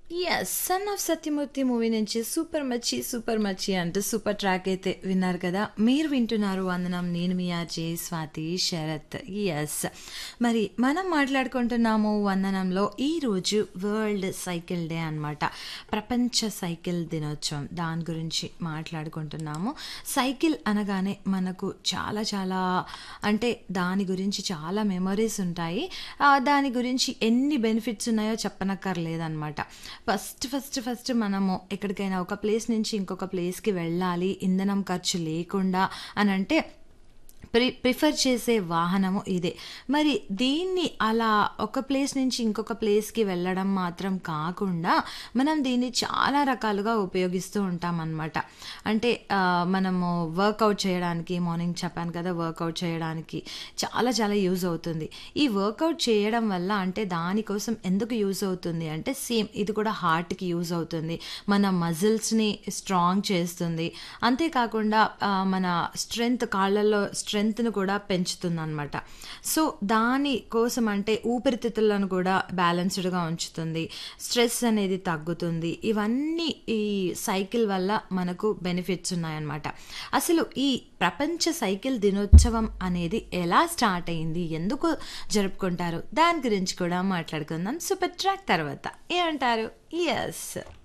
Yes. 'Son of Satyamurthy' movie నుంచి 'super machi super machi' అంటూ super track అయితే విన్నారు కదా! మీరు వింటున్నారు 'వందనం' నేను మీ ఆర్‌జే స్వాతి శరత్. యెస్. మరి మనం మాట్లాడుకుంటున్నాము 'వందనంలో' ఈరోజు వరల్డ్ సైకిల్ డే అనమాట. ప్రపంచ సైకిల్ దినోత్సవం. దాని గురించి మాట్లాడుకుంటున్నాము. సైకిల్ అనగానే మనకు చాలా చాలా అంటే దాని గురించి చాలా మెమోరీస్ ఉంటాయి. ఆహ్, దాని గురించి ఎన్ని బెనిఫిట్స్ ఉన్నాయో చెప్పనక్కర్లేదనమాట. ఫస్ట్ ఫస్ట్ ఫస్ట్ మనము ఎక్కడికైనా ఒక ప్లేస్ నుంచి ఇంకొక ప్లేస్‌కి వెళ్ళాలి ఇంధనం ఖర్చు లేకుండా అనంటే ప్రి ప్రిఫర్ చేసే వాహనము ఇదే. మరి దీన్ని అలా ఒక ప్లేస్ నుంచి ఇంకొక ప్లేస్‌కి వెళ్ళడం మాత్రం కాకుండా మనం దీన్ని చాలా రకాలుగా ఉపయోగిస్తూ ఉంటామనమాట. అంటే ఆహ్, మనము వర్కౌట్ చేయడానికి మార్నింగ్ చెప్పాను కదా! వర్కౌట్ చేయడానికి చాలా చాలా యూజ్ అవుతుంది. ఈ వర్కౌట్ చేయడం వల్ల అంటే దానికోసం ఎందుకు యూజ్ అవుతుంది అంటే సేమ్ ఇది కూడా హార్ట్‌కి యూజ్ అవుతుంది. మన మజిల్స్‌ని స్ట్రాంగ్ చేస్తుంది. అంతేకాకుండా ఆహ్, మన స్ట్రెంత్ కాళ్ళల్లో స్ట్రెంత్‌ని కూడా పెంచుతుందనమాట. సో, దాని కోసం అంటే ఊపిరితిత్తులను కూడా బ్యాలెన్స్‌డ్‌గా ఉంచుతుంది. స్ట్రెస్ అనేది తగ్గుతుంది. ఇవన్నీ ఈ సైకిల్ వల్ల మనకు బెనిఫిట్స్ ఉన్నాయన్నమాట. అసలు ఈ ప్రపంచ సైకిల్ దినోత్సవం అనేది ఎలా స్టార్ట్ అయింది? ఎందుకు జరుపుకుంటారు? దాని గురించి కూడా మాట్లాడుకుందాం సూపర్ ట్రాక్ తర్వాత. ఏమంటారు? యెస్.